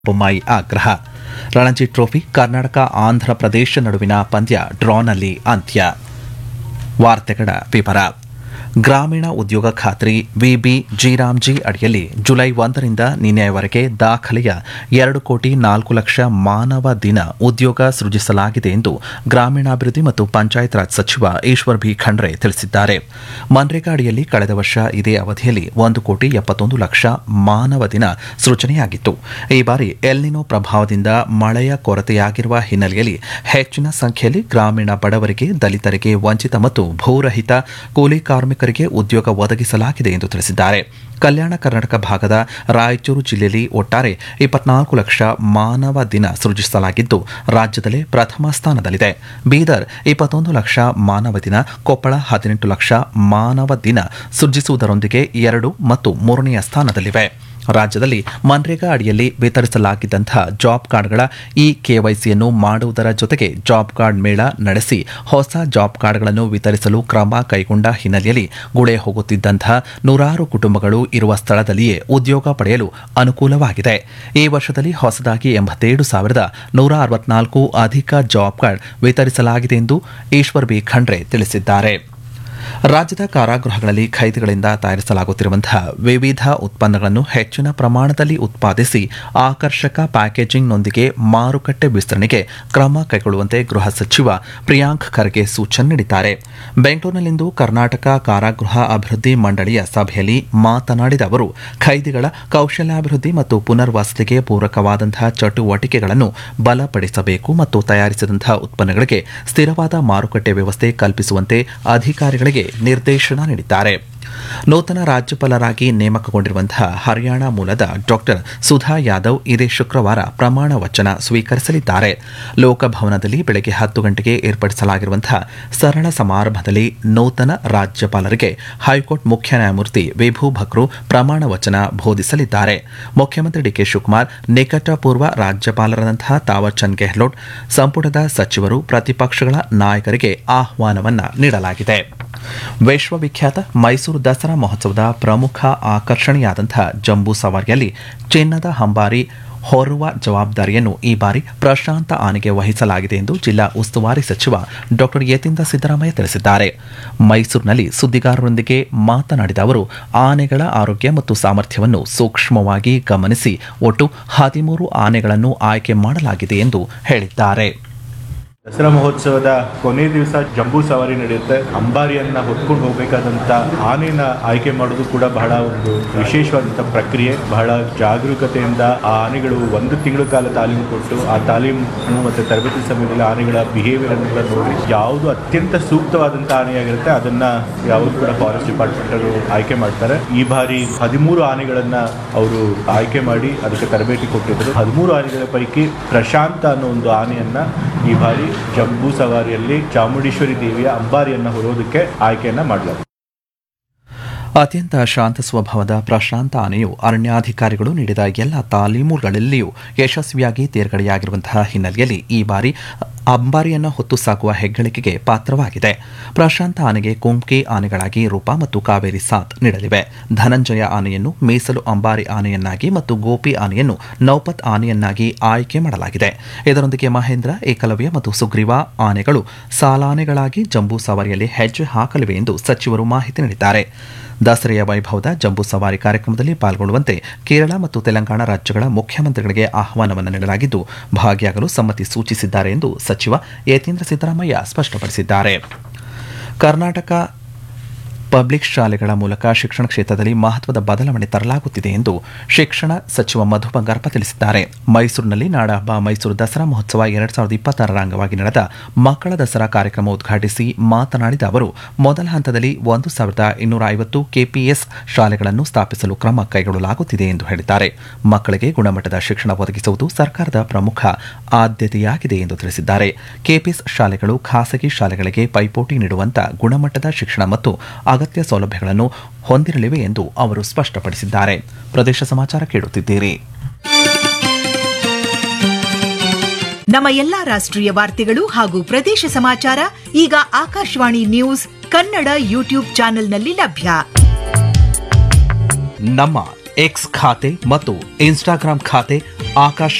ಬೊಮ್ಮಾಯಿ ಆಗ್ರಹ ರಣಜಿ ಟ್ರೋಫಿ ಕರ್ನಾಟಕ ಆಂಧ್ರ ಪ್ರದೇಶ ನಡುವಿನ ಪಂದ್ಯ ಡ್ರಾನಲ್ಲಿ ಅಂತ್ಯ ವಾರ್ತೆಗಳ ವಿವರ ಗ್ರಾಮೀಣ ಉದ್ಯೋಗ ಖಾತ್ರಿ ವಿಬಿ ಜಿರಾಮ್ಜಿ ಅಡಿಯಲ್ಲಿ ಜುಲೈ ಒಂದರಿಂದ ನಿನ್ನೆಯವರೆಗೆ ದಾಖಲೆಯ ಎರಡು ಕೋಟಿ ನಾಲ್ಕು ಲಕ್ಷ ಮಾನವ ದಿನ ಉದ್ಯೋಗ ಸೃಜಿಸಲಾಗಿದೆ ಎಂದು ಗ್ರಾಮೀಣಾಭಿವೃದ್ಧಿ ಮತ್ತು ಪಂಚಾಯತ್ ರಾಜ್ ಸಚಿವ ಈಶ್ವರ್ ಬಿ ಖಂಡ್ರೆ ತಿಳಿಸಿದ್ದಾರೆ ಮನ್ರೇಗಾ ಅಡಿಯಲ್ಲಿ ಕಳೆದ ವರ್ಷ ಇದೇ ಅವಧಿಯಲ್ಲಿ ಒಂದು ಕೋಟಿ ಎಪ್ಪತ್ತೊಂದು ಲಕ್ಷ ಮಾನವ ದಿನ ಸೃಜನೆಯಾಗಿತ್ತು ಈ ಬಾರಿ ಎಲ್ನಿನೋ ಪ್ರಭಾವದಿಂದ ಮಳೆಯ ಕೊರತೆಯಾಗಿರುವ ಹಿನ್ನೆಲೆಯಲ್ಲಿ ಹೆಚ್ಚಿನ ಸಂಖ್ಯೆಯಲ್ಲಿ ಗ್ರಾಮೀಣ ಬಡವರಿಗೆ ದಲಿತರಿಗೆ ವಂಚಿತ ಮತ್ತು ಭೂರಹಿತ ಕೂಲಿ ಕಾರ್ಮಿಕರಿಗೆ ಉದ್ಯೋಗ ಒದಗಿಸಲಾಗಿದೆ ಎಂದು ತಿಳಿಸಿದ್ದಾರೆ ಕಲ್ಯಾಣ ಕರ್ನಾಟಕ ಭಾಗದ ರಾಯಚೂರು ಜಿಲ್ಲೆಯಲ್ಲಿ ಒಟ್ಟಾರೆ ಇಪ್ಪತ್ನಾಲ್ಕು ಲಕ್ಷ ಮಾನವ ದಿನ ಸೃಜಿಸಲಾಗಿದ್ದು ರಾಜ್ಯದಲ್ಲೇ ಪ್ರಥಮ ಸ್ಥಾನದಲ್ಲಿದೆ ಬೀದರ್ ಇಪ್ಪತ್ತೊಂದು ಲಕ್ಷ ಮಾನವ ದಿನ ಕೊಪ್ಪಳ ಹದಿನೆಂಟು ಲಕ್ಷ ಮಾನವ ದಿನ ಸೃಜಿಸುವುದರೊಂದಿಗೆ ಎರಡು ಮತ್ತು ಮೂರನೆಯ ಸ್ಥಾನದಲ್ಲಿವೆ ರಾಜ್ಯದಲ್ಲಿ ಮನ್ರೇಗಾ ಅಡಿಯಲ್ಲಿ ವಿತರಿಸಲಾಗಿದ್ದಂತಹ ಜಾಬ್ ಕಾರ್ಡ್ಗಳ ಇ ಕೆವೈಸಿಯನ್ನು ಮಾಡುವುದರ ಜೊತೆಗೆ ಜಾಬ್ ಕಾರ್ಡ್ ಮೇಳ ನಡೆಸಿ ಹೊಸ ಜಾಬ್ ಕಾರ್ಡ್ಗಳನ್ನು ವಿತರಿಸಲು ಕ್ರಮ ಕೈಗೊಂಡ ಹಿನ್ನೆಲೆಯಲ್ಲಿ ಗುಳೆ ಹೋಗುತ್ತಿದ್ದಂತಹ ನೂರಾರು ಕುಟುಂಬಗಳು ಇರುವ ಸ್ಥಳದಲ್ಲಿಯೇ ಉದ್ಯೋಗ ಪಡೆಯಲು ಅನುಕೂಲವಾಗಿದೆ ಈ ವರ್ಷದಲ್ಲಿ ಹೊಸದಾಗಿ ಎಂಬತ್ತೇಳು ಸಾವಿರದ ನೂರ ಅರವತ್ನಾಲ್ಕು ಅಧಿಕ ಜಾಬ್ ಕಾರ್ಡ್ ವಿತರಿಸಲಾಗಿದೆ ಎಂದು ಈಶ್ವರ್ ಬಿ ಖಂಡ್ರೆ ತಿಳಿಸಿದ್ದಾರೆ ರಾಜ್ಯದ ಕಾರಾಗೃಹಗಳಲ್ಲಿ ಖೈದಿಗಳಿಂದ ತಯಾರಿಸಲಾಗುತ್ತಿರುವಂತಹ ವಿವಿಧ ಉತ್ಪನ್ನಗಳನ್ನು ಹೆಚ್ಚಿನ ಪ್ರಮಾಣದಲ್ಲಿ ಉತ್ಪಾದಿಸಿ ಆಕರ್ಷಕ ಪ್ಯಾಕೇಜಿಂಗ್ನೊಂದಿಗೆ ಮಾರುಕಟ್ಟೆ ವಿಸ್ತರಣೆಗೆ ಕ್ರಮ ಕೈಗೊಳ್ಳುವಂತೆ ಗೃಹ ಸಚಿವ ಪ್ರಿಯಾಂಕ್ ಖರ್ಗೆ ಸೂಚನೆ ನೀಡಿದ್ದಾರೆ ಬೆಂಗಳೂರಿನಲ್ಲಿಂದು ಕರ್ನಾಟಕ ಕಾರಾಗೃಹ ಅಭಿವೃದ್ಧಿ ಮಂಡಳಿಯ ಸಭೆಯಲ್ಲಿ ಮಾತನಾಡಿದ ಅವರು ಖೈದಿಗಳ ಕೌಶಲ್ಯಾಭಿವೃದ್ಧಿ ಮತ್ತು ಪುನರ್ವಸತಿಗೆ ಪೂರಕವಾದಂತಹ ಚಟುವಟಿಕೆಗಳನ್ನು ಬಲಪಡಿಸಬೇಕು ಮತ್ತು ತಯಾರಿಸಿದಂತಹ ಉತ್ಪನ್ನಗಳಿಗೆ ಸ್ಥಿರವಾದ ಮಾರುಕಟ್ಟೆ ವ್ಯವಸ್ಥೆ ಕಲ್ಪಿಸುವಂತೆ ಅಧಿಕಾರಿಗಳಿಗೆ ನಿರ್ದೇಶನ ನೀಡಿದ್ದಾರೆ ನೂತನ ರಾಜ್ಯಪಾಲರಾಗಿ ನೇಮಕಗೊಂಡಿರುವಂತಹ ಹರಿಯಾಣ ಮೂಲದ ಡಾಕ್ಟರ್ ಸುಧಾ ಯಾದವ್ ಇದೇ ಶುಕ್ರವಾರ ಪ್ರಮಾಣ ವಚನ ಸ್ವೀಕರಿಸಲಿದ್ದಾರೆ ಲೋಕಭವನದಲ್ಲಿ ಬೆಳಗ್ಗೆ ಹತ್ತು ಗಂಟೆಗೆ ಏರ್ಪಡಿಸಲಾಗಿರುವಂತಹ ಸರಳ ಸಮಾರಂಭದಲ್ಲಿ ನೂತನ ರಾಜ್ಯಪಾಲರಿಗೆ ಹೈಕೋರ್ಟ್ ಮುಖ್ಯ ನ್ಯಾಯಮೂರ್ತಿ ವಿಭು ಭಕ್ರು ಪ್ರಮಾಣ ವಚನ ಬೋಧಿಸಲಿದ್ದಾರೆ ಮುಖ್ಯಮಂತ್ರಿ ಡಿಕೆ ಶಿವಕುಮಾರ್ ನಿಕಟಪೂರ್ವ ರಾಜ್ಯಪಾಲರಾದಂತಹ ತಾವರ್ ಚಂದ್ ಗೆಹ್ಲೋಟ್ ಸಂಪುಟದ ಸಚಿವರು ಪ್ರತಿಪಕ್ಷಗಳ ನಾಯಕರಿಗೆ ಆಹ್ವಾನವನ್ನ ನೀಡಲಾಗಿದೆ ವಿಶ್ವವಿಖ್ಯಾತ ಮೈಸೂರು ದಸರಾ ಮಹೋತ್ಸವದ ಪ್ರಮುಖ ಆಕರ್ಷಣೆಯಾದಂತಹ ಜಂಬೂ ಸವಾರಿಯಲ್ಲಿ ಚಿನ್ನದ ಹಂಬಾರಿ ಹೊರುವ ಜವಾಬ್ದಾರಿಯನ್ನು ಈ ಬಾರಿ ಪ್ರಶಾಂತ ಆನೆಗೆ ವಹಿಸಲಾಗಿದೆ ಎಂದು ಜಿಲ್ಲಾ ಉಸ್ತುವಾರಿ ಸಚಿವ ಡಾ ಯತೀಂದ್ರ ಸಿದ್ದರಾಮಯ್ಯ ತಿಳಿಸಿದ್ದಾರೆ ಮೈಸೂರಿನಲ್ಲಿ ಸುದ್ದಿಗಾರರೊಂದಿಗೆ ಮಾತನಾಡಿದ ಅವರು ಆನೆಗಳ ಆರೋಗ್ಯ ಮತ್ತು ಸಾಮರ್ಥ್ಯವನ್ನು ಸೂಕ್ಷ್ಮವಾಗಿ ಗಮನಿಸಿ ಒಟ್ಟು ಹದಿಮೂರು ಆನೆಗಳನ್ನು ಆಯ್ಕೆ ಮಾಡಲಾಗಿದೆ ಎಂದು ಹೇಳಿದ್ದಾರೆ ದಸರಾ ಮಹೋತ್ಸವದ ಕೊನೆ ದಿವಸ ಜಂಬೂ ಸವಾರಿ ನಡೆಯುತ್ತೆ ಅಂಬಾರಿಯನ್ನ ಹೊತ್ಕೊಂಡು ಹೋಗ್ಬೇಕಾದಂತ ಆನೆನ ಆಯ್ಕೆ ಮಾಡೋದು ಕೂಡ ಬಹಳ ಒಂದು ವಿಶೇಷವಾದಂತ ಪ್ರಕ್ರಿಯೆ ಬಹಳ ಜಾಗರೂಕತೆಯಿಂದ ಆ ಆನೆಗಳು ಒಂದು ತಿಂಗಳ ಕಾಲ ತಾಲೀಮು ಕೊಟ್ಟು ಆ ತಾಲೀಮು ಮತ್ತೆ ತರಬೇತಿ ಸಮಯದಲ್ಲಿ ಆನೆಗಳ ಬಿಹೇವಿಯರ್ ಅನ್ನು ನೋಡಿ ಯಾವುದು ಅತ್ಯಂತ ಸೂಕ್ತವಾದಂತ ಆನೆಯಾಗಿರುತ್ತೆ ಅದನ್ನ ಯಾವುದು ಕೂಡ ಫಾರೆಸ್ಟ್ ಡಿಪಾರ್ಟ್ಮೆಂಟ್ ಅವರು ಆಯ್ಕೆ ಮಾಡ್ತಾರೆ ಈ ಬಾರಿ ಹದಿಮೂರು ಆನೆಗಳನ್ನ ಅವರು ಆಯ್ಕೆ ಮಾಡಿ ಅದಕ್ಕೆ ತರಬೇತಿ ಕೊಟ್ಟಿದ್ರು ಹದಿಮೂರು ಆನೆಗಳ ಪೈಕಿ ಪ್ರಶಾಂತ ಅನ್ನೋ ಒಂದು ಆನೆಯನ್ನ ಈ ಬಾರಿ ಜಂಬೂ ಸವಾರಿಯಲ್ಲಿ ಚಾಮುಂಡೇಶ್ವರಿ ದೇವಿಯ ಅಂಬಾರಿಯನ್ನ ಹೊರೋದಕ್ಕೆ ಆಯ್ಕೆಯನ್ನ ಮಾಡಲಾಗಿದೆ ಅತ್ಯಂತ ಶಾಂತ ಸ್ವಭಾವದ ಪ್ರಶಾಂತ ಆನೆಯು ಅರಣ್ಯಾಧಿಕಾರಿಗಳು ನೀಡಿದ ಎಲ್ಲ ತಾಲೀಮುಗಳಲ್ಲಿಯೂ ಯಶಸ್ವಿಯಾಗಿ ತೇರ್ಗಡೆಯಾಗಿರುವಂತಹ ಹಿನ್ನೆಲೆಯಲ್ಲಿ ಈ ಬಾರಿ ಅಂಬಾರಿಯನ್ನು ಹೊತ್ತು ಸಾಗುವ ಹೆಗ್ಗಳಿಕೆಗೆ ಪಾತ್ರವಾಗಿದೆ ಪ್ರಶಾಂತ ಆನೆಗೆ ಕುಂಕಿ ಆನೆಗಳಾಗಿ ರೂಪ ಮತ್ತು ಕಾವೇರಿ ಸಾಥ್ ನೀಡಲಿವೆ ಧನಂಜಯ ಆನೆಯನ್ನು ಮೀಸಲು ಅಂಬಾರಿ ಆನೆಯನ್ನಾಗಿ ಮತ್ತು ಗೋಪಿ ಆನೆಯನ್ನು ನೌಪತ್ ಆನೆಯನ್ನಾಗಿ ಆಯ್ಕೆ ಮಾಡಲಾಗಿದೆ ಇದರೊಂದಿಗೆ ಮಹೇಂದ್ರ ಏಕಲವ್ಯ ಮತ್ತು ಸುಗ್ರೀವ ಆನೆಗಳು ಸಾಲಾನೆಗಳಾಗಿ ಜಂಬೂ ಸವಾರಿಯಲ್ಲಿ ಹೆಜ್ಜೆ ಹಾಕಲಿವೆ ಎಂದು ಸಚಿವರು ಮಾಹಿತಿ ನೀಡಿದ್ದಾರೆ ದಸರೆಯ ವೈಭವದ ಜಂಬೂ ಸವಾರಿ ಕಾರ್ಯಕ್ರಮದಲ್ಲಿ ಪಾಲ್ಗೊಳ್ಳುವಂತೆ ಕೇರಳ ಮತ್ತು ತೆಲಂಗಾಣ ರಾಜ್ಯಗಳ ಮುಖ್ಯಮಂತ್ರಿಗಳಿಗೆ ಆಹ್ವಾನವನ್ನು ನೀಡಲಾಗಿದ್ದು ಭಾಗಿಯಾಗಲು ಸಮ್ಮತಿ ಸೂಚಿಸಿದ್ದಾರೆ ಎಂದು ಸಚಿವ ಯತೀಂದ್ರ ಸಿದ್ದರಾಮಯ್ಯ ಸ್ಪಷ್ಟಪಡಿಸಿದ್ದಾರೆ ಕರ್ನಾಟಕ ಪಬ್ಲಿಕ್ ಶಾಲೆಗಳ ಮೂಲಕ ಶಿಕ್ಷಣ ಕ್ಷೇತ್ರದಲ್ಲಿ ಮಹತ್ವದ ಬದಲಾವಣೆ ತರಲಾಗುತ್ತಿದೆ ಎಂದು ಶಿಕ್ಷಣ ಸಚಿವ ಮಧು ಬಂಗಾರಪ್ಪ ತಿಳಿಸಿದ್ದಾರೆ ಮೈಸೂರಿನಲ್ಲಿ ನಾಡಹಬ್ಬ ಮೈಸೂರು ದಸರಾ ಮಹೋತ್ಸವ ಎರಡ್ ಸಾವಿರದ ಇಪ್ಪತ್ತಾರರ ಅಂಗವಾಗಿ ನಡೆದ ಮಕ್ಕಳ ದಸರಾ ಕಾರ್ಯಕ್ರಮ ಉದ್ಘಾಟಿಸಿ ಮಾತನಾಡಿದ ಅವರು ಮೊದಲ ಹಂತದಲ್ಲಿ ಒಂದು ಸಾವಿರದ ಇನ್ನೂರ ಐವತ್ತು ಕೆಪಿಎಸ್ ಶಾಲೆಗಳನ್ನು ಸ್ಥಾಪಿಸಲು ಕ್ರಮ ಕೈಗೊಳ್ಳಲಾಗುತ್ತಿದೆ ಎಂದು ಹೇಳಿದ್ದಾರೆ ಮಕ್ಕಳಿಗೆ ಗುಣಮಟ್ಟದ ಶಿಕ್ಷಣ ಒದಗಿಸುವುದು ಸರ್ಕಾರದ ಪ್ರಮುಖ ಆದ್ಯತೆಯಾಗಿದೆ ಎಂದು ತಿಳಿಸಿದ್ದಾರೆ ಕೆಪಿಎಸ್ ಶಾಲೆಗಳು ಖಾಸಗಿ ಶಾಲೆಗಳಿಗೆ ಪೈಪೋಟಿ ನೀಡುವಂತ ಗುಣಮಟ್ಟದ ಶಿಕ್ಷಣ ಮತ್ತು ಅಗತ್ಯ ಸೌಲಭ್ಯಗಳನ್ನು ಹೊಂದಿರಲಿವೆ ಎಂದು ಅವರು ಸ್ಪಷ್ಟಪಡಿಸಿದ್ದಾರೆ ಪ್ರದೇಶ ಸಮಾಚಾರ ಕೇಳುತ್ತಿದ್ದೀರಿ ನಮ್ಮ ಎಲ್ಲಾ ರಾಷ್ಟ್ರೀಯ ವಾರ್ತೆಗಳು ಹಾಗೂ ಪ್ರದೇಶ ಸಮಾಚಾರ ಈಗ ಆಕಾಶವಾಣಿ ನ್ಯೂಸ್ ಕನ್ನಡ ಯೂಟ್ಯೂಬ್ ಚಾನೆಲ್ನಲ್ಲಿ ಲಭ್ಯ ನಮ್ಮ ಎಕ್ಸ್ ಖಾತೆ ಮತ್ತು ಇನ್ಸ್ಟಾಗ್ರಾಂ ಖಾತೆ ಆಕಾಶ